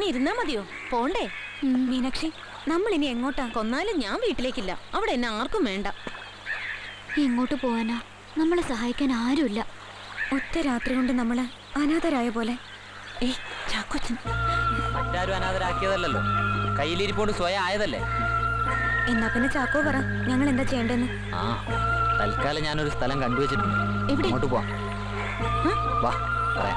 ഇരുന്നാ മതിയോ പോണ്ടേ മീനാക്ഷി നമ്മൾ ഇനി എങ്ങോട്ടാ കൊന്നാലും ഞാൻ വീട്ടിലേക്കില്ല അവിടെ എന്നെ ആർക്കും വേണ്ട എങ്ങോട്ട് പോവാനാ നമ്മളെ സഹായിക്കാൻ ആരുമില്ല ഒറ്റ രാത്രി കൊണ്ട് നമ്മള് അനാഥരായ പോലെ ഏയ് ചാക്കോച്ചൻ മറ്റാരും അനാഥരാക്കിയതല്ലല്ലോ കയ്യിലിരിപ്പോണ്ട് സ്വയം ആയതല്ലേ എന്നാ പിന്നെ ചാക്കോ പറ ഞങ്ങൾ എന്താ ചെയ്യേണ്ടെന്ന് ആ തൽക്കാലം ഞാനൊരു സ്ഥലം കണ്ടുവച്ചിട്ടുണ്ട് എവിടെ? അങ്ങോട്ട് പോവാം വാ പറയാം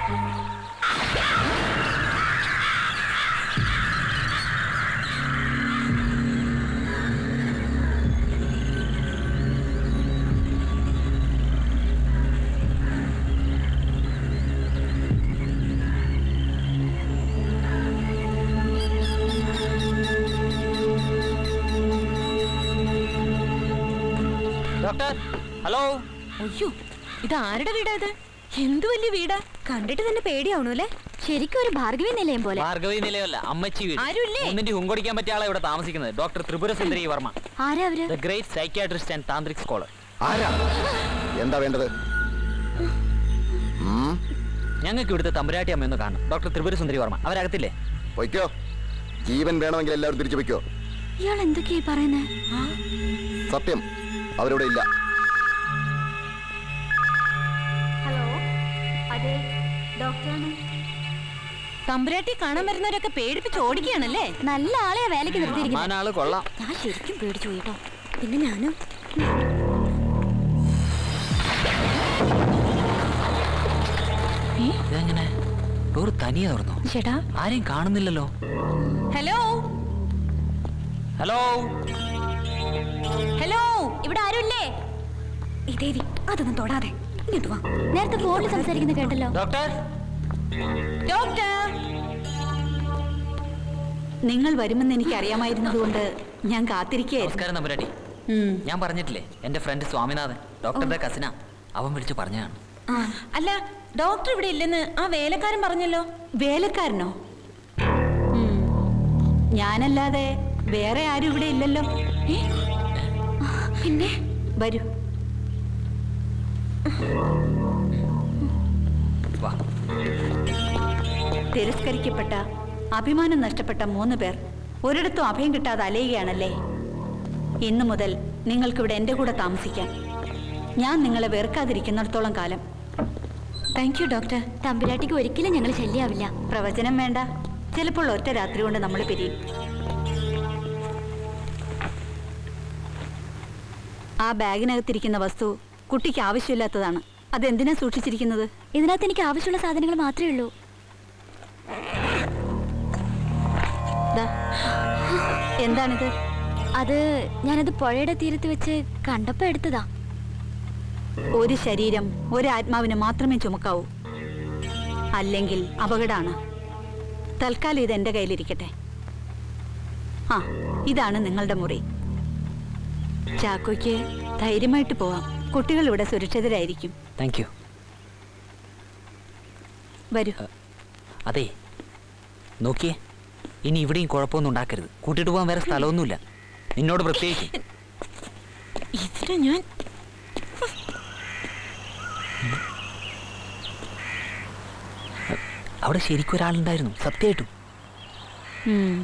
ഡോക്ടർ ഹലോ അയ്യോ ഇത് ആരുടെ വീടാ ഇത് എന്ത് വലിയ വീടാ കണ്ടിട്ട് തന്നെ പേടിയാവണു അല്ലേ ശരിക്കും ഒരു ഭാർഗവി നിലയം പോലെ ഭാർഗവി നിലയമല്ല അമ്മച്ചി വീട് ആരുമില്ലേ? ഒന്നിന്റെ ഹുങ്കൊടിക്കാൻ പറ്റിയ ആളെ ഇവിടെ താമസിക്കുന്നത് ഡോക്ടർ ത്രിപുര സുന്ദരി വർമ്മ ആരാ അവര് the great psychiatrist and tantric scholar ആരാ എന്താ വേണ്ടത് ഉം, ഞങ്ങൾക്ക് ഇവിടുത്തെ തമ്പുരാട്ടി അമ്മയൊന്ന് കാണണം ഡോക്ടർ ത്രിപുര സുന്ദരി വർമ്മ അവരകത്തില്ലേ പൊയ്ക്കോ ജീവൻ വേണമെങ്കിൽ എല്ലാവരും തിരിച്ചു പൊയ്ക്കോ ഇയാൾ എന്തൊക്കെയായി പറയുന്നേ സത്യം അവരിവിടെ ഇല്ല ഹലോ അതെ ഡോക്ടറാണ് തമ്പുരാട്ടി കാണാൻ വരുന്നവരൊക്കെ പേടിപ്പിച്ച് ഓടിക്കുകയാണല്ലേ നല്ല ആളെയാ വേലക്ക് നിർത്തിയിരിക്കുന്നത് മാനാള് കൊള്ളാം ഞാൻ ശരിക്കും പേടിച്ചു പോയി കേട്ടോ പിന്നെ ഞാനും ഇതെങ്ങനെ ഡോർ തനിയെ തുറന്നു ചേട്ടാ ആരെയും കാണുന്നില്ലല്ലോ ഹലോ ഹലോ ഹലോ ഇവിടെ ആരുമില്ലേ ഇതേവി അതൊന്നും തൊടാതെ ഇങ്ങോട്ട് വാ നേരത്തെ ഫോണിൽ സംസാരിക്കുന്നത് കേട്ടല്ലോ ഡോക്ടർ ഡോക്ടർ നിങ്ങൾ വരുമെന്ന് എനിക്ക് അറിയാമായിരുന്നതുകൊണ്ട് ഞാൻ കാത്തിരിക്കുകയായിരുന്നു നമസ്കാരം തമ്പുരാട്ടി ഉം. ഞാൻ പറഞ്ഞിട്ടില്ലേ എന്റെ ഫ്രണ്ട് സ്വാമിനാഥൻ ഡോക്ടറുടെ കസിന അവൻ വിളിച്ചു പറഞ്ഞതാണ് അല്ല ഡോക്ടർ ഇവിടെ ഇല്ലെന്ന് ആ വേലക്കാരൻ പറഞ്ഞല്ലോ വേലക്കാരനോ ഉം. ഞാനല്ലാതെ വേറെ ആരും ഇവിടെ ഇല്ലല്ലോ ഏ? പിന്നെ വരൂ വാ തിരസ്കരിക്കപ്പെട്ട അഭിമാനം നഷ്ടപ്പെട്ട മൂന്ന് പേർ ഒരിടത്തും അഭയം കിട്ടാതെ അലയുകയാണല്ലേ ഇന്നു മുതൽ നിങ്ങൾക്കിവിടെ എൻ്റെ കൂടെ താമസിക്കാം ഞാൻ നിങ്ങളെ വെറുക്കാതിരിക്കുന്നിടത്തോളം കാലം താങ്ക് യു ഡോക്ടർ തമ്പുരാട്ടിക്ക് ഒരിക്കലും ഞങ്ങൾ ശല്യാവില്ല പ്രവചനം വേണ്ട ചിലപ്പോൾ ഒറ്റ രാത്രി കൊണ്ട് നമ്മൾ പിരിയും ആ ബാഗിനകത്തിരിക്കുന്ന വസ്തു കുട്ടിക്ക് ആവശ്യമില്ലാത്തതാണ് അതെന്തിനാ സൂക്ഷിച്ചിരിക്കുന്നത് ഇതിനകത്ത് എനിക്ക് ആവശ്യമുള്ള സാധനങ്ങൾ മാത്രമേ ഉള്ളൂ ദാ. എന്താണിത് അത് ഞാനത് പുഴയുടെ തീരത്ത് വെച്ച് കണ്ടപ്പോ എടുത്തതാ ഒരു ശരീരം ഒരു ആത്മാവിന് മാത്രമേ ചുമക്കാവൂ അല്ലെങ്കിൽ അപകടമാണ് തൽക്കാലം ഇത് എൻ്റെ കയ്യിലിരിക്കട്ടെ ആ ഇതാണ് നിങ്ങളുടെ മുറി ചാക്കോയ്ക്ക് ധൈര്യമായിട്ട് പോവാം കുട്ടികൾ ഇവിടെ സുരക്ഷിതരായിരിക്കും താങ്ക് യു വരൂ അതെ നോക്കിയേ ഇനി ഇവിടെയും കുഴപ്പമൊന്നും ഉണ്ടാക്കരുത് കൂട്ടിട്ട് പോകാൻ വേറെ സ്ഥലമൊന്നുമില്ല നിന്നോട് പ്രത്യേകിച്ച് ഇതിന് ഞാൻ അവിടെ ശരിക്കും ഒരാളുണ്ടായിരുന്നു സത്യമായിട്ടും ഉം.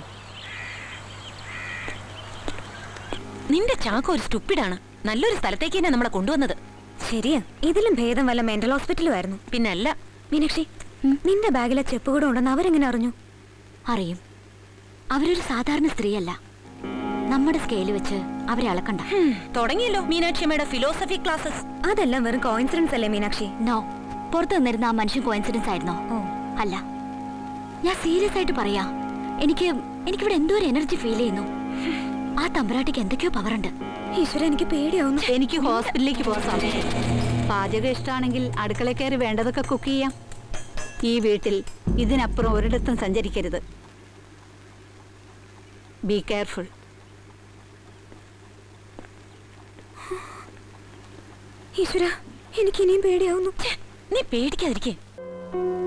നിന്റെ ചാക്കോ ഒരു സ്റ്റുപ്പിഡാണ് നല്ലൊരു സ്ഥലത്തേക്ക് തന്നെ നമ്മളെ കൊണ്ടുവന്നത് ശരിയാ ഇതിലും ഭേദം വല്ല മെന്റൽ ഹോസ്പിറ്റലും ആയിരുന്നു പിന്നല്ല മീനാക്ഷി നിന്റെ ബാഗിലെ ചെപ്പ് കൂടെ ഉണ്ടെന്ന് അവരെങ്ങനെ അറിഞ്ഞു അറിയും അവരൊരു സാധാരണ സ്ത്രീയല്ല നമ്മുടെ സ്കെയിൽ വെച്ച് അവരെ അളക്കണ്ട ഹും, തുടങ്ങിയല്ലോ മീനാക്ഷിയമ്മയുടെ ഫിലോസഫി ക്ലാസ്സസ് അതെല്ലാം വെറും കോയിൻസിഡൻസ് അല്ലേ മീനാക്ഷി നോ പുറത്തു നിന്നിരുന്ന ആ മനുഷ്യൻ കോയിൻസിഡൻസ് ആയിരുന്നോ ഓ അല്ല ഞാൻ സീരിയസ് ആയിട്ട് പറയാ എനിക്ക് എനിക്കിവിടെ എന്തോ ഒരു എനർജി ഫീൽ ചെയ്യുന്നു ആ തമ്പുരാട്ടിക്ക് എന്തൊക്കെയോ പവർ ഉണ്ട് ഈശ്വര എനിക്ക് പേടിയാവുന്നു എനിക്ക് ഹോസ്പിറ്റലിലേക്ക് പോകാൻ സമയം പാചകം ഇഷ്ടമാണെങ്കിൽ അടുക്കള കയറി വേണ്ടതൊക്കെ കുക്ക് ചെയ്യാം ഈ വീട്ടിൽ ഇതിനപ്പുറം ഒരിടത്തും സഞ്ചരിക്കരുത് ബി കെയർഫുൾ ഈശ്വര എനിക്ക് ഇനിയും പേടിയാവുന്നു നീ പേടിക്കാതിരിക്കേ